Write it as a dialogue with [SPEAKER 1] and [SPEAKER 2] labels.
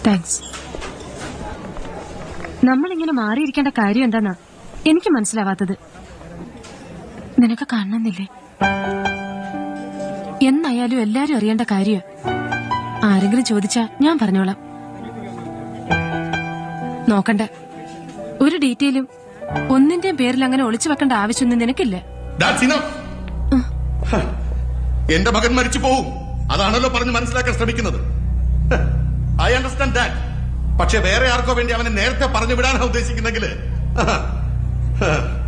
[SPEAKER 1] Thanks നമ്മളിങ്ങനെ മാറിയിരിക്കേണ്ട കാര്യം എന്താന്നാ എനിക്ക് മനസ്സിലാവാത്തത് നിനക്ക് കാണണമെന്നില്ലേ എന്നായാലും എല്ലാരും അറിയേണ്ട കാര്യ ആരെങ്കിലും ചോദിച്ചാ ഞാൻ പറഞ്ഞോളാം നോക്കണ്ട ഒരു ഡീറ്റെയിലും ഒന്നിന്റെയും പേരിൽ അങ്ങനെ ഒളിച്ചു വെക്കേണ്ട ആവശ്യമൊന്നും നിനക്കില്ല
[SPEAKER 2] That's enough. ഹ, എന്റെ മകൻ മരിച്ചു പോവും അതാണല്ലോ പറഞ്ഞ് മനസ്സിലാക്കാൻ ശ്രമിക്കുന്നത് ഐ അണ്ടർസ്റ്റാൻഡ് ദാറ്റ് പക്ഷെ വേറെ ആർക്കോ വേണ്ടി അവനെ നേരത്തെ പറഞ്ഞു വിടാനാണ് ഉദ്ദേശിക്കുന്നെങ്കിൽ